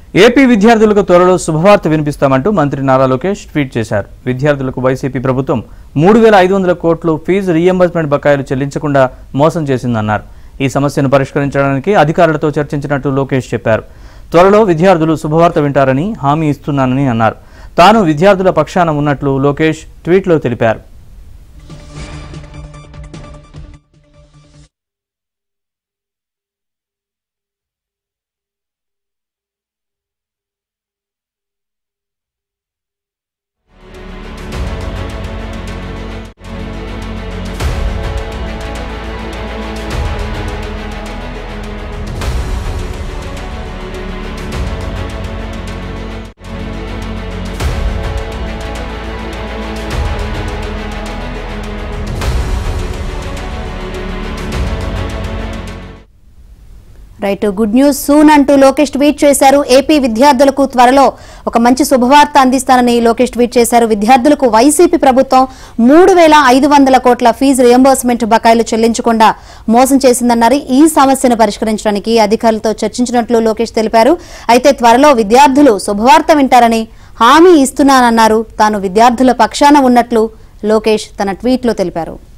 AP విద్యార్థులకు త్వరలో శుభవార్త వినిపిస్తామంటూ మంత్రి నారా లోకేష్ ట్వీట్ చేశారు విద్యార్థులకు వైసీపీ ప్రభుత్వం మూడు వేల ఐదు వందల కోట్లు ఫీజు రీఎంబర్స్మెంట్ బకాయిలు చెల్లించకుండా మోసం చేసిందన్నారు ఈ సమస్యను పరిష్కరించడానికి అధికారులతో చర్చించినట్టు లోకేష్ చెప్పారు త్వరలో విద్యార్థులు శుభవార్త వింటారని హామీ ఇస్తున్నానని అన్నారు తాను విద్యార్థుల పక్షాన ఉన్నట్లు లోకేష్ ట్వీట్లో తెలిపారు రైట్ గుడ్ న్యూస్ సూన్ అంటూ లోకేష్ ట్వీట్ చేశారు ఏపీ విద్యార్థులకు త్వరలో ఒక మంచి శుభవార్త అందిస్తానని లోకేష్ ట్వీట్ చేశారు విద్యార్థులకు వైసీపీ ప్రభుత్వం మూడు వేల ఐదు వందల కోట్ల ఫీజు రియంబర్స్మెంట్ బకాయిలు చెల్లించకుండా మోసం చేసిందన్నారు ఈ సమస్యను పరిష్కరించడానికి అధికారులతో చర్చించినట్లు లోకేష్ తెలిపారు అయితే త్వరలో విద్యార్థులు శుభవార్త వింటారని హామీ ఇస్తున్నానన్నారు తాను విద్యార్థుల పక్షాన ఉన్నట్లు లోకేష్ తన ట్వీట్లో తెలిపారు